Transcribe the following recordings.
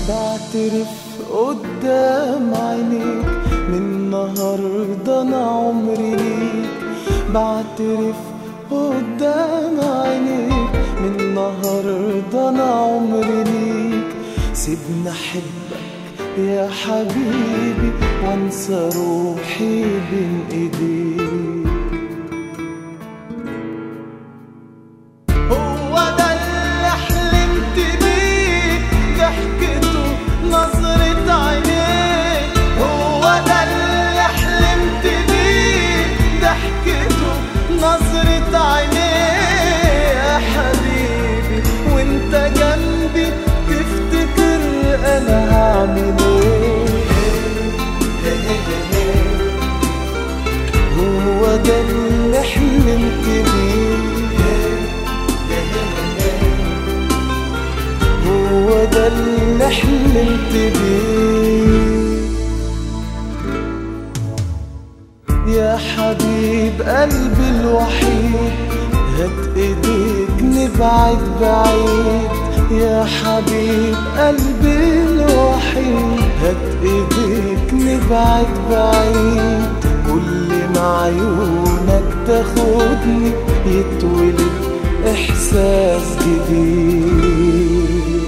بعترف قدام عينيك من النهاردة أنا عمري ليك بعترف قدام عينيك من النهاردة أنا عمري ليك سيبني أحبك يا حبيبي وانسى روحي بين ايديك هو ده اللي حلمت بيه ضحكته نظرة عينيك هو ده اللي حلمت بيه ضحكته نظرة عينيك يا حبيبي وانت جنبي تفتكر انا هعمل ايه هو ده اللي حلمت بيه هو ده اللي حلمت بيه يا حبيب قلبي الوحيد هات ايديك نبعد بعيد يا حبيب قلبي الوحيد هات ايديك نبعد بعيد كل ما عيونك تاخدني يتولد احساس جديد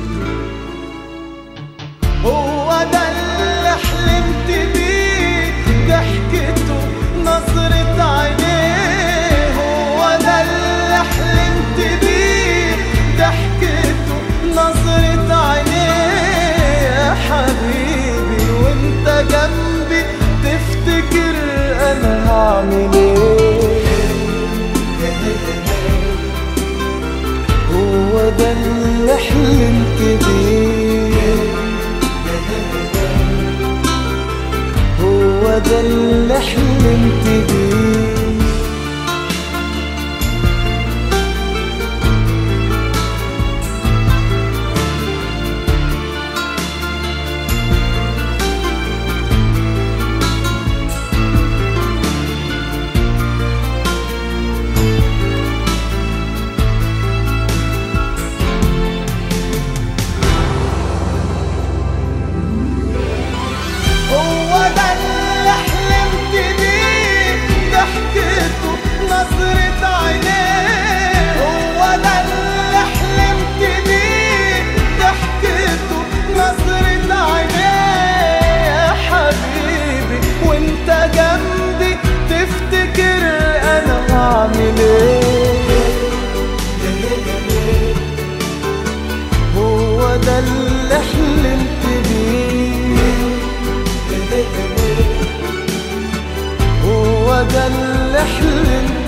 هو ده اللي حلمت بيه ضحكته نظرة عينيه هو ده اللي حلمت بيه ضحكته نظرة عينيه يا حبيبي وانت جنبي تفتكر انا هعمل ايه هو ده اللي حلمت بيه هو ده اللي حلمت بيه هو ده اللي حلمت بيه ضحكته نظرة عينيه هو ده اللي حلمت بيه ضحكته نظرة عينيه يا حبيبي وانت جنبي تفتكر انا هعمل ايه هو ده اللي حلمت بيه هو ده اللي حلمت